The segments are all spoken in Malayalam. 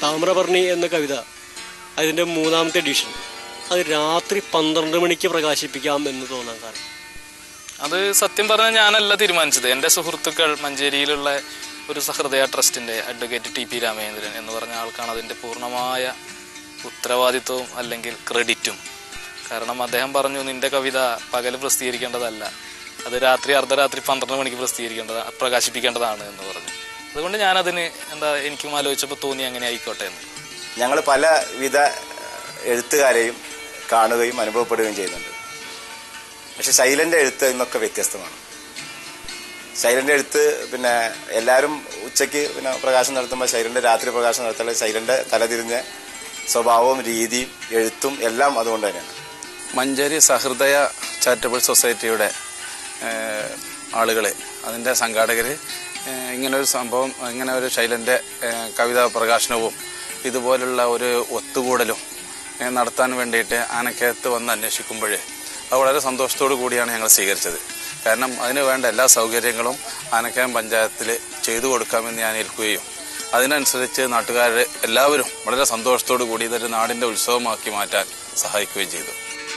താമ്രപർണി എന്ന കവിത അതിൻ്റെ മൂന്നാമത്തെ എഡിഷൻ അത് രാത്രി പന്ത്രണ്ട് മണിക്ക് പ്രകാശിപ്പിക്കാം എന്ന് തോന്നാൻ കാരണം അത് സത്യം പറഞ്ഞാൽ ഞാനല്ല തീരുമാനിച്ചത് എൻ്റെ സുഹൃത്തുക്കൾ മഞ്ചേരിയിലുള്ള ഒരു സഹൃദയ ട്രസ്റ്റിൻ്റെ അഡ്വക്കേറ്റ് ടി പി രാമചന്ദ്രൻ എന്ന് പറഞ്ഞ ആൾക്കാണ് അതിൻ്റെ പൂർണ്ണമായ ഉത്തരവാദിത്വവും അല്ലെങ്കിൽ ക്രെഡിറ്റും കാരണം അദ്ദേഹം പറഞ്ഞു നിന്റെ കവിത പകൽ പ്രസിദ്ധീകരിക്കേണ്ടതല്ല അത് രാത്രി അർദ്ധരാത്രി പന്ത്രണ്ട് മണിക്ക് പ്രസിദ്ധീകരിക്കേണ്ടത് പ്രകാശിപ്പിക്കേണ്ടതാണ് എന്ന് പറഞ്ഞു അതുകൊണ്ട് ഞാനതിന് എന്താ എനിക്കും ആലോചിച്ചപ്പോൾ തോന്നി അങ്ങനെ ആയിക്കോട്ടെ എന്ന് ഞങ്ങൾ പലവിധ എഴുത്തുകാരെയും കാണുകയും അനുഭവപ്പെടുകയും ചെയ്യുന്നുണ്ട് പക്ഷെ ശൈലന്റെ എഴുത്ത് ഇന്നൊക്കെ വ്യത്യസ്തമാണ് ശൈലന്റെ എഴുത്ത് പിന്നെ എല്ലാവരും ഉച്ചയ്ക്ക് പിന്നെ പ്രകാശനം നടത്തുമ്പോൾ ശൈലന്റെ രാത്രി പ്രകാശനം നടത്തുമ്പോൾ ശൈലന്റെ തലതിരിഞ്ഞ സ്വഭാവവും രീതിയും എഴുത്തും എല്ലാം അതുകൊണ്ട് തന്നെയാണ് മഞ്ചേരി സഹൃദയ ചാരിറ്റബിൾ സൊസൈറ്റിയുടെ ഏഹ്, ആളുകളെ അതിൻ്റെ സംഘാടകർ ഇങ്ങനെ ഒരു സംഭവം ഇങ്ങനെ ഒരു ശൈലൻ്റെ ഏഹ്, കവിതാ പ്രകാശനവും ഇതുപോലുള്ള ഒരു ഒത്തുകൂടലും ഏഹ്, നടത്താൻ വേണ്ടിയിട്ട് ആനക്കയത്ത് വന്ന് അന്വേഷിക്കുമ്പോൾ അത് വളരെ സന്തോഷത്തോടു കൂടിയാണ് ഞങ്ങൾ സ്വീകരിച്ചത് കാരണം അതിന് വേണ്ട എല്ലാ സൗകര്യങ്ങളും ആനക്കയം പഞ്ചായത്തിൽ ചെയ്തു കൊടുക്കാമെന്ന് ഞാൻ ഏൽക്കുകയും അതിനനുസരിച്ച് നാട്ടുകാർ എല്ലാവരും വളരെ സന്തോഷത്തോടു കൂടി ഇതൊരു നാടിൻ്റെ ഉത്സവമാക്കി മാറ്റാൻ സഹായിക്കുകയും ചെയ്തു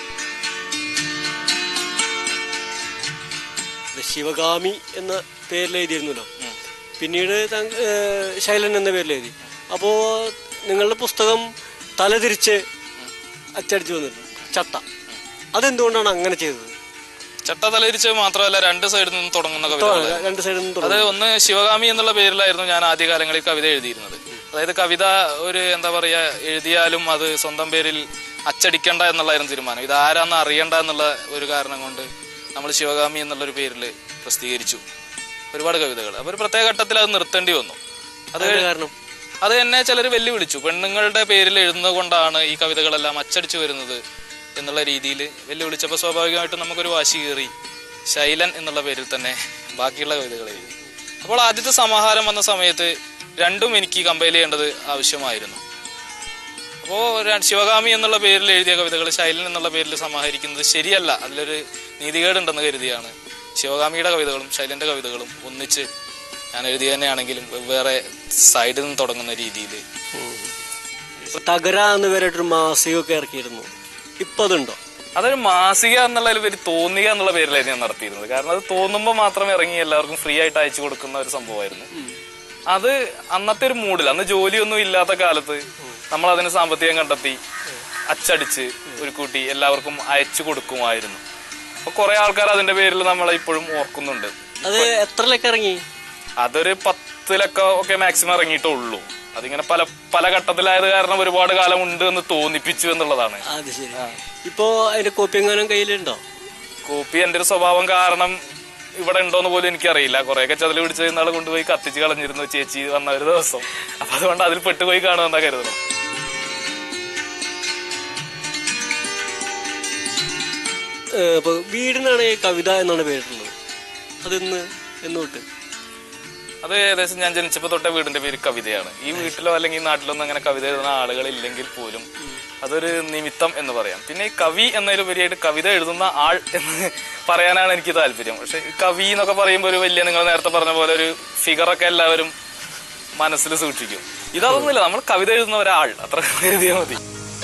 ഇത് ശിവഗാമി എന്ന പേരിൽ എഴുതിയിരുന്നല്ലോ പിന്നീട് താങ്ക- ഏഹ് ശൈലൻ എന്ന പേരിൽ എഴുതി അപ്പോൾ നിങ്ങളുടെ പുസ്തകം തലതിരിച്ച് അച്ചടിച്ചു വന്നിരുന്നു ചട്ട അതെന്തുകൊണ്ടാണ് അങ്ങനെ ചെയ്തത് ചട്ട തലയിരിച്ചത് മാത്രമല്ല രണ്ട് സൈഡിൽ നിന്ന് തുടങ്ങുന്ന കവിതകൾ രണ്ട് സൈഡിൽ നിന്ന് അത് തുടങ്ങി ഒന്ന് ശിവകാമി എന്നുള്ള പേരിലായിരുന്നു ഞാൻ ആദ്യകാലങ്ങളിൽ കവിത എഴുതിയിരുന്നത് അതായത് കവിത ഒരു എന്താ പറയാ എഴുതിയാലും അത് സ്വന്തം പേരിൽ അച്ചടിക്കണ്ട എന്നുള്ളതായിരുന്നു തീരുമാനം ഇത് ആരാന്ന് അറിയണ്ട എന്നുള്ള ഒരു കാരണം കൊണ്ട് നമ്മൾ ശിവകാമി എന്നുള്ളൊരു പേരിൽ പ്രസിദ്ധീകരിച്ചു ഒരുപാട് കവിതകൾ അപ്പോൾ ഒരു പ്രത്യേക ഘട്ടത്തിൽ അത് നിർത്തേണ്ടി വന്നു അത് അതിന് കാരണം അത് എന്നെ ചിലർ വെല്ലുവിളിച്ചു പെണ്ണുങ്ങളുടെ പേരിൽ എഴുതുന്നത് കൊണ്ടാണ് ഈ കവിതകളെല്ലാം അച്ചടിച്ചു വരുന്നത് എന്നുള്ള രീതിയിൽ വെല്ലുവിളിച്ചപ്പോൾ സ്വാഭാവികമായിട്ടും നമുക്കൊരു വാശി കയറി ശൈലൻ എന്നുള്ള പേരിൽ തന്നെ ബാക്കിയുള്ള കവിതകൾ എഴുതി അപ്പോൾ ആദ്യത്തെ സമാഹാരം വന്ന സമയത്ത് രണ്ടും എനിക്ക് കമ്പയൽ ചെയ്യേണ്ടത് ആവശ്യമായിരുന്നു അപ്പോൾ ശിവകാമി എന്നുള്ള പേരിൽ എഴുതിയ കവിതകൾ ശൈലൻ എന്നുള്ള പേരിൽ സമാഹരിക്കുന്നത് ശരിയല്ല അതിലൊരു നീതികേടുണ്ടെന്ന് കരുതിയാണ് ശിവകാമിയുടെ കവിതകളും ശൈലന്റെ കവിതകളും ഒന്നിച്ച് ഞാൻ എഴുതിയ തന്നെയാണെങ്കിലും വെവ്വേറെ സൈഡിൽ നിന്ന് തുടങ്ങുന്ന രീതിയിൽ ഇപ്പൊ തകര എന്ന് പേരായിട്ടൊരു മാസികയൊക്കെ ഇറക്കിയിരുന്നു ഇപ്പൊ അതുണ്ടോ അതൊരു മാസിക എന്നുള്ള പേര് തോന്നിക എന്നുള്ള പേരിലായിരുന്നു ഞാൻ നടത്തിയിരുന്നത് കാരണം അത് തോന്നുമ്പോൾ മാത്രം ഇറങ്ങി എല്ലാവർക്കും ഫ്രീ ആയിട്ട് അയച്ചു കൊടുക്കുന്ന ഒരു സംഭവമായിരുന്നു അത് അന്നത്തെ ഒരു മൂഡിൽ അന്ന് ജോലിയൊന്നും ഇല്ലാത്ത കാലത്ത് നമ്മൾ അതിന് സാമ്പത്തികം കണ്ടെത്തി അച്ചടിച്ച് ഒരു കൂട്ടി എല്ലാവർക്കും അയച്ചു കൊടുക്കുമായിരുന്നു അപ്പൊ കുറെ ആൾക്കാർ അതിന്റെ പേരിൽ നമ്മളെ ഇപ്പോഴും ഓർക്കുന്നുണ്ട് അത് എത്രയിലൊക്കെ ഇറങ്ങി അതൊരു പത്തിലൊക്കെ ഒക്കെ മാക്സിമം ഇറങ്ങിയിട്ടുള്ളൂ അതിങ്ങനെ പല പല ഘട്ടത്തിലായത് കാരണം ഒരുപാട് കാലം ഉണ്ട് എന്ന് തോന്നിപ്പിച്ചു എന്നുള്ളതാണ് അത് ശരി ഇപ്പോ അതിന്റെ കോപ്പി എങ്ങാനും കയ്യിലുണ്ടോ കോപ്പി എൻ്റെ ഒരു സ്വഭാവം കാരണം ഇവിടെ ഉണ്ടോന്ന് പോലും എനിക്കറിയില്ല കുറെയൊക്കെ ചതിൽ പിടിച്ച് നാളെ കൊണ്ടുപോയി കത്തിച്ച് കളഞ്ഞിരുന്നു ചേച്ചി വന്ന ഒരു ദിവസം അപ്പൊ അതുകൊണ്ട് അതിൽ പെട്ടുപോയി കാണുമെന്നാ കരുതുന്നു ഏഹ് ഇപ്പൊ വീടിനാണ് ഈ കവിത എന്നാണ് പേരിട്ടുള്ളത് അതെന്ന് എന്ന് തൊട്ട് അത് ഏകദേശം ഞാൻ ജനിച്ചപ്പോൾ തൊട്ടേ വീടിന്റെ പേര് കവിതയാണ് ഈ വീട്ടിലോ അല്ലെങ്കിൽ ഈ നാട്ടിലോ ഒന്നും അങ്ങനെ കവിത എഴുതുന്ന ആളുകളില്ലെങ്കിൽ പോലും അതൊരു നിമിത്തം എന്ന് പറയാം പിന്നെ ഈ കവി എന്നതിലുപരിയായിട്ട് കവിത എഴുതുന്ന ആൾ എന്ന് പറയാനാണ് എനിക്ക് താല്പര്യം പക്ഷെ ഈ കവി എന്നൊക്കെ പറയുമ്പോൾ ഒരു വലിയ നിങ്ങൾ നേരത്തെ പറഞ്ഞ പോലെ ഒരു ഫിഗറൊക്കെ എല്ലാവരും മനസ്സിൽ സൂക്ഷിക്കും ഇതൊന്നുമില്ല നമ്മൾ കവിത എഴുതുന്ന ഒരാൾ അത്ര എഴുതിയാൽ മതി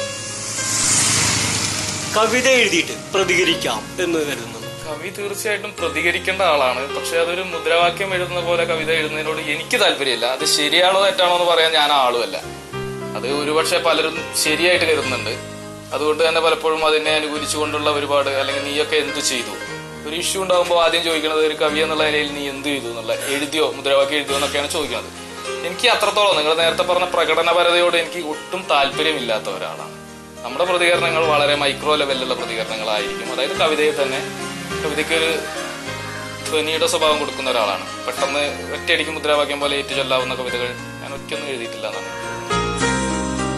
കവിത എഴുതിയിട്ട് പ്രതികരിക്കാം എന്ന് കരുതുന്നു കവി തീർച്ചയായിട്ടും പ്രതികരിക്കേണ്ട ആളാണ് പക്ഷെ അതൊരു മുദ്രാവാക്യം എഴുതുന്ന പോലെ കവിത എഴുതുന്നതിനോട് എനിക്ക് താല്പര്യമില്ല അത് ശരിയാണോ തെറ്റാണോ എന്ന് പറയാൻ ഞാൻ ആളുമല്ല അത് ഒരുപക്ഷെ പലരും ശരിയായിട്ട് കരുതുന്നുണ്ട് അതുകൊണ്ട് തന്നെ പലപ്പോഴും അതിനെ അനുകൂലിച്ചുകൊണ്ടുള്ള ഒരുപാട് അല്ലെങ്കിൽ നീയൊക്കെ എന്ത് ചെയ്തു ഒരു ഇഷ്യൂ ഉണ്ടാകുമ്പോൾ ആദ്യം ചോദിക്കുന്നത് ഒരു കവി എന്നുള്ള നിലയിൽ നീ എന്ത് ചെയ്തു എന്നുള്ള എഴുതിയോ മുദ്രാവാക്യം എഴുതിയോ എന്നൊക്കെയാണ് ചോദിക്കുന്നത് എനിക്ക് അത്രത്തോളം നിങ്ങൾ നേരത്തെ പറഞ്ഞ പ്രകടനപരതയോട് എനിക്ക് ഒട്ടും താല്പര്യമില്ലാത്ത ഒരാളാണ് നമ്മുടെ പ്രതികരണങ്ങൾ വളരെ മൈക്രോ ലെവലിലുള്ള പ്രതികരണങ്ങളായിരിക്കും അതായത് കവിതയെ തന്നെ കവിതയ്ക്ക് ഒരു ധ്വനിയുടെ സ്വഭാവം കൊടുക്കുന്ന ഒരാളാണ് പെട്ടെന്ന് ഒറ്റയടിക്ക് മുദ്രാവാക്യം പോലെ ഏറ്റു ചൊല്ലാവുന്ന കവിതകൾ ഞാൻ ഒറ്റയൊന്നും എഴുതിയിട്ടില്ല എന്നാണ് എനിക്ക് തോന്നുന്നത്.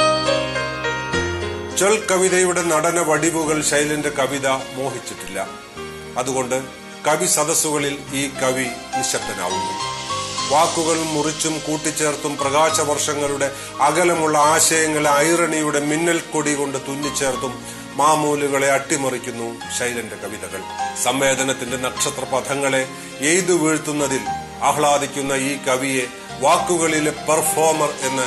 ചൊൽ കവിതയുടെ നടന വടിവുകൾ ശൈലന്റെ കവിത മോഹിച്ചിട്ടില്ല അതുകൊണ്ട് കവി സദസ്സുകളിൽ ഈ കവി നിശബ്ദനാവുന്നു വാക്കുകൾ മുറിച്ചും കൂട്ടിച്ചേർത്തും പ്രകാശവർഷങ്ങളുടെ അകലമുള്ള ആശയങ്ങളെ ഐറണിയുടെ മിന്നൽ കൊടി കൊണ്ട് തുന്നിച്ചേർത്തും മാമൂലുകളെ അട്ടിമറിക്കുന്നു ശൈലന്റെ കവിതകൾ സംവേദനത്തിന്റെ നക്ഷത്ര പഥങ്ങളെ എയ്തു വീഴ്ത്തുന്നതിൽ ആഹ്ലാദിക്കുന്ന ഈ കവിയെ വാക്കുകളിലെ പെർഫോമർ എന്ന്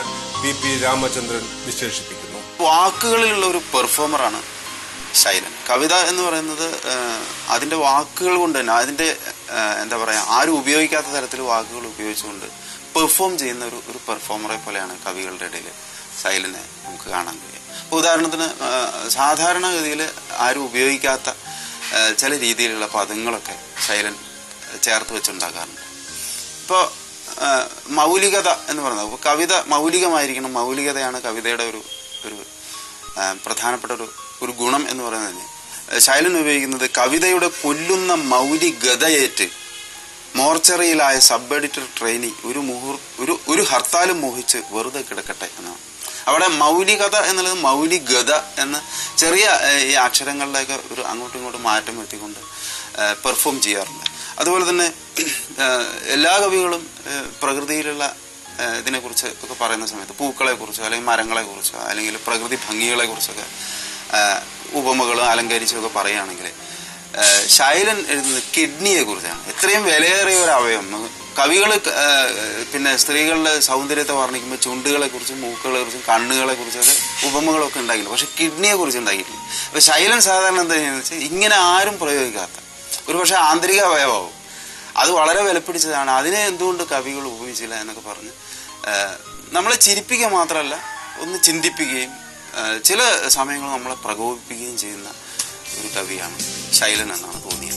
വി പി രാമചന്ദ്രൻ വിശേഷിപ്പിക്കുന്നു വാക്കുകളിലുള്ള ഒരു പെർഫോമറാണ് ശൈലൻ കവിത എന്ന് പറയുന്നത് ഏഹ്, അതിൻ്റെ വാക്കുകൾ കൊണ്ട് തന്നെ അതിൻ്റെ ഏഹ്, എന്താ പറയുക ആരും ഉപയോഗിക്കാത്ത തരത്തിൽ വാക്കുകൾ ഉപയോഗിച്ചുകൊണ്ട് പെർഫോം ചെയ്യുന്ന ഒരു ഒരു പെർഫോമറെ പോലെയാണ് കവികളുടെ ഇടയിൽ ശൈലനെ നമുക്ക് കാണാൻ കഴിയുക ഇപ്പോൾ ഉദാഹരണത്തിന് ഏഹ്, സാധാരണഗതിയിൽ ആരും ഉപയോഗിക്കാത്ത ഏഹ്, ചില രീതിയിലുള്ള പദങ്ങളൊക്കെ ശൈലൻ ചേർത്ത് വെച്ചുണ്ടാക്കാറുണ്ട് ഇപ്പോൾ മൗലികത എന്ന് പറയുന്നത് ഇപ്പോൾ കവിത മൗലികമായിരിക്കണം മൗലികതയാണ് കവിതയുടെ ഒരു ഒരു ആ, പ്രധാനപ്പെട്ട ഒരു ഒരു ഗുണം എന്ന് പറയുന്നതിന് ശൈലൻ ഉപയോഗിക്കുന്നത് കവിതയുടെ കൊല്ലുന്ന മൗലികതയേറ്റ് മോർച്ചറിയിലായ സബ് എഡിറ്റർ ട്രെയിനി ഒരു മുഹൂർ ഒരു ഒരു ഹർത്താലും മോഹിച്ച് വെറുതെ കിടക്കട്ടെ എന്നാണ് അവിടെ മൗലികത എന്നുള്ളത് മൗലികത എന്ന ചെറിയ ഏഹ്, ഈ അക്ഷരങ്ങളിലേക്ക് ഒരു അങ്ങോട്ടും ഇങ്ങോട്ടും മാറ്റം വരുത്തിക്കൊണ്ട് പെർഫോം ചെയ്യാറുണ്ട് അതുപോലെ തന്നെ ഏഹ്, എല്ലാ കവികളും ഏഹ്, പ്രകൃതിയിലുള്ള ഏഹ്, ഇതിനെക്കുറിച്ച് ഒക്കെ പറയുന്ന സമയത്ത് പൂക്കളെക്കുറിച്ചോ അല്ലെങ്കിൽ മരങ്ങളെക്കുറിച്ചോ അല്ലെങ്കിൽ പ്രകൃതി ഭംഗികളെക്കുറിച്ചൊക്കെ ഏഹ്, ഉപമകളും അലങ്കരിച്ചും ഒക്കെ പറയുകയാണെങ്കിൽ ഏഹ്, ശൈലൻ എഴുതുന്നത് കിഡ്നിയെ കുറിച്ചാണ് എത്രയും വിലയേറിയ ഒരു അവയവം കവികൾ പിന്നെ സ്ത്രീകളുടെ സൗന്ദര്യത്തെ വർണ്ണിക്കുമ്പോൾ ചുണ്ടുകളെ കുറിച്ചും മൂക്കുകളെ കുറിച്ചും കണ്ണുകളെ കുറിച്ചൊക്കെ ഉപമകളൊക്കെ ഉണ്ടാക്കിയിട്ടുണ്ട് പക്ഷെ കിഡ്നിയെ കുറിച്ച് ഉണ്ടാക്കിയിട്ടില്ല അപ്പൊ ശൈലൻ സാധാരണ എന്താ ചെയ്യുന്നത് വെച്ചാൽ ഇങ്ങനെ ആരും പ്രയോഗിക്കാത്ത ഒരു പക്ഷെ ആന്തരിക അവയവമാവും അത് വളരെ വിലപ്പിടിച്ചതാണ് അതിനെ എന്തുകൊണ്ട് കവികൾ ഉപയോഗിച്ചില്ല എന്നൊക്കെ പറഞ്ഞ് ഏഹ്, നമ്മളെ ചിരിപ്പിക്കുക മാത്രമല്ല ഒന്ന് ചിന്തിപ്പിക്കുകയും ഏഹ്, ചില സമയങ്ങൾ നമ്മളെ പ്രകോപിപ്പിക്കുകയും ചെയ്യുന്ന ഒരു കവിയാണ് ശൈലൻ എന്നാണ് തോന്നിയത്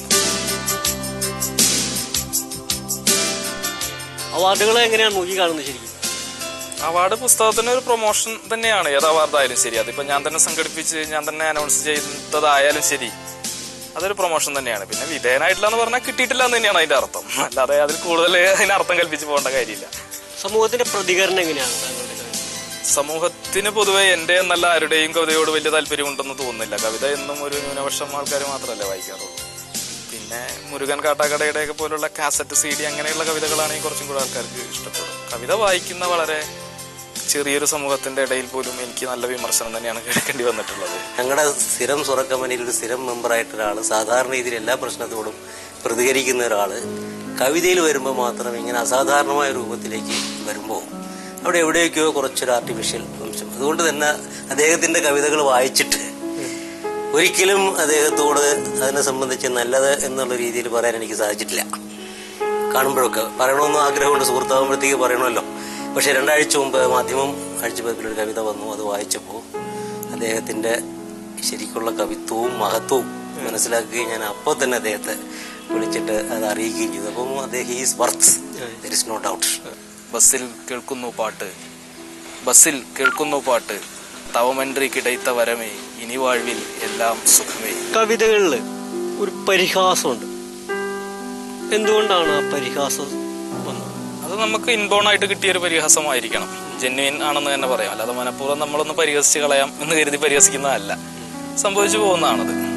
അവാർഡുകളെ എങ്ങനെയാണ് നോക്കി കാണുന്നത് ശരിക്കും അവാർഡ് പുസ്തകത്തിന് ഒരു പ്രൊമോഷൻ തന്നെയാണ് ഏത് അവാർഡായാലും ശരി അതിപ്പോൾ ഞാൻ തന്നെ സംഘടിപ്പിച്ച് ഞാൻ തന്നെ അനൗൺസ് ചെയ്തതായാലും ശരി അതൊരു പ്രൊമോഷൻ തന്നെയാണ് പിന്നെ വിധേയനായിട്ടില്ല എന്ന് പറഞ്ഞാൽ കിട്ടിയിട്ടില്ല എന്ന് തന്നെയാണ് അതിന്റെ അർത്ഥം അല്ലാതെ അതിൽ കൂടുതൽ അതിന് അർത്ഥം കൽപ്പിച്ച് പോകേണ്ട കാര്യമില്ല സമൂഹത്തിന്റെ പ്രതികരണം എങ്ങനെയാണ് താങ്കളുടെ കവിത? സമൂഹത്തിന് പൊതുവെ എൻ്റെ എന്നല്ല ആരുടെയും കവിതയോട് വലിയ താല്പര്യമുണ്ടെന്ന് തോന്നുന്നില്ല കവിത എന്നും ഒരു ന്യൂനപക്ഷം ആൾക്കാർ മാത്രമല്ലേ വായിക്കാറുള്ളൂ പിന്നെ മുരുകൻ കാട്ടാക്കടയുടെയൊക്കെ പോലുള്ള കാസറ്റ് സി ഡി അങ്ങനെയുള്ള കവിതകളാണെങ്കിൽ കുറച്ചും കൂടെ ആൾക്കാർക്ക് ഇഷ്ടപ്പെടും കവിത വായിക്കുന്ന വളരെ ചെറിയൊരു സമൂഹത്തിന്റെ ഇടയിൽ പോലും എനിക്ക് നല്ല വിമർശനം തന്നെയാണ് കേൾക്കേണ്ടി വന്നിട്ടുള്ളത് ഞങ്ങളുടെ സ്ഥിരം സുറ കമ്പനിയിൽ ഒരു സ്ഥിരം മെമ്പറായിട്ട് ഒരാൾ സാധാരണ രീതിയിൽ എല്ലാ പ്രശ്നത്തോടും പ്രതികരിക്കുന്ന ഒരാൾ കവിതയിൽ വരുമ്പോൾ മാത്രം ഇങ്ങനെ അസാധാരണമായ രൂപത്തിലേക്ക് വരുമ്പോൾ അവിടെ എവിടെയൊക്കെയോ കുറച്ചൊരു ആർട്ടിഫിഷ്യൽ അംശം അതുകൊണ്ട് തന്നെ അദ്ദേഹത്തിൻ്റെ കവിതകൾ വായിച്ചിട്ട് ഒരിക്കലും അദ്ദേഹത്തോട് അതിനെ സംബന്ധിച്ച് നല്ലത് എന്നുള്ള രീതിയിൽ പറയാൻ എനിക്ക് സാധിച്ചിട്ടില്ല കാണുമ്പോഴൊക്കെ പറയണമെന്ന് ആഗ്രഹമുണ്ട് സുഹൃത്താകുമ്പോഴത്തേക്ക് പറയണമല്ലോ പക്ഷേ രണ്ടാഴ്ച മുമ്പ് മാധ്യമം ആഴ്ചപ്പതിപ്പിലൊരു കവിത വന്നു അത് വായിച്ചപ്പോൾ അദ്ദേഹത്തിൻ്റെ ശരിക്കുള്ള കവിത്വവും മഹത്വവും മനസ്സിലാക്കുകയും ഞാൻ അപ്പോൾ തന്നെ അദ്ദേഹത്തെ വിളിച്ചിട്ട് അത് അറിയിക്കുകയും ചെയ്തു അപ്പം അദ്ദേഹം is worth there is no doubt ബസ്സിൽ കേൾക്കുന്നു പാട്ട് ബസ്സിൽ കേൾക്കുന്നു പാട്ട് തവമന്ത്രി കിടൈത്ത വരമേ ഇനി വാഴ്വിൽ എല്ലാം സുഖമേ കവിതകളിൽ ഒരു പരിഹാസമുണ്ട് എന്തുകൊണ്ടാണ് ആ പരിഹാസം വന്നത് അത് നമുക്ക് ഇൻബോൺ ആയിട്ട് കിട്ടിയ ഒരു പരിഹാസമായിരിക്കണം ജെന്യുവിൻ ആണെന്ന് തന്നെ പറയാം അല്ലാതെ മനഃപൂർവ്വം നമ്മളൊന്ന് പരിഹസിച്ച് കളയാം എന്ന് കരുതി പരിഹസിക്കുന്നതല്ല സംഭവിച്ചു പോകുന്നതാണത്